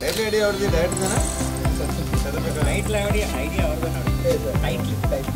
title idea ఎవరిది డైరెక్టర్దేనా title idea idea ఎవరిదన్నాడు టైటిల్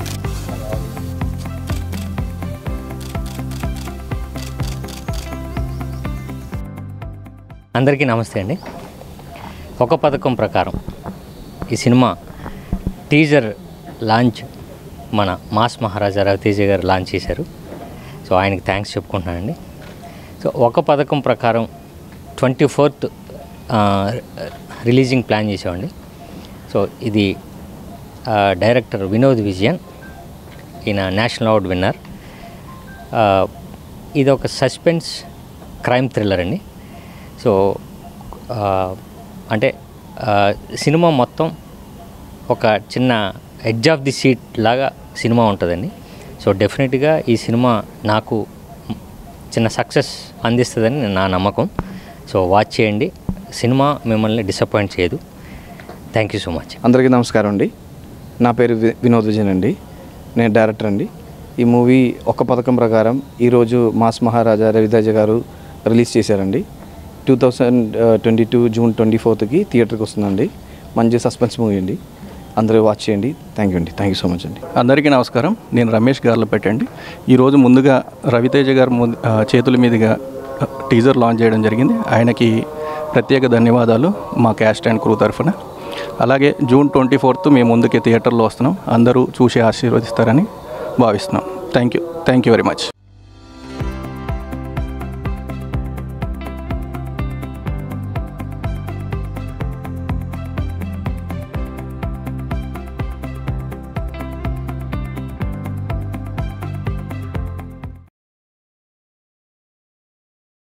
అందరికీ నమస్తే అండి ఒక పథకం ప్రకారం ఈ సినిమా టీజర్ లాంచ్ మన మాస్ మహారాజా రవితేజ గారు లాంచ్ చేశారు సో ఆయనకి థ్యాంక్స్ చెప్పుకుంటున్నానండి సో ఒక పథకం ప్రకారం ట్వంటీ ఫోర్త్ రిలీజింగ్ ప్లాన్ చేసామండి సో ఇది ఆ, డైరెక్టర్ వినోద్ విజయన్ ఈయన నేషనల్ అవార్డ్ విన్నర్ ఆ, ఇది ఒక సస్పెన్స్ క్రైమ్ థ్రిల్లర్ అండి సో ఆ, అంటే ఆ, సినిమా మొత్తం ఒక చిన్న ఎడ్జ్ ఆఫ్ ది సీట్ లాగా సినిమా ఉంటుందండి సో డెఫినెట్గా ఈ సినిమా నాకు చిన్న సక్సెస్ అందిస్తుందని నా నమ్మకం సో వాచ్ చేయండి సినిమా మిమ్మల్ని డిసప్పాయింట్ చేయదు థ్యాంక్ యూ సో మచ్ అందరికీ నమస్కారం అండి నా పేరు వి- వినోద్ విజయన్ అండి నేను డైరెక్టర్ అండి ఈ మూవీ ఒక పథకం ప్రకారం ఈరోజు మాస్ మహారాజా రవితేజ గారు రిలీజ్ చేశారండి two thousand twenty two June twenty ఫోర్త్కి థియేటర్కి వస్తుందండి మంచి సస్పెన్స్ మూవీ అండి అందరూ వాచ్ చేయండి థ్యాంక్ యూ అండి థ్యాంక్ యూ సో మచ్ అండి అందరికీ నమస్కారం నేను రమేష్ గారిలో పెట్టండి ఈరోజు ముందుగా రవితేజ గారు ముందు ఆ, చేతుల మీదుగా టీజర్ లాంచ్ చేయడం జరిగింది ఆయనకి ప్రత్యేక ధన్యవాదాలు మా క్యాస్ట్ అండ్ క్రూ తరఫున అలాగే జూన్ ట్వంటీ ఫోర్త్ మేము ముందుకే థియేటర్లో వస్తున్నాం అందరూ చూసి ఆశీర్వదిస్తారని భావిస్తున్నాం thank you thank you very much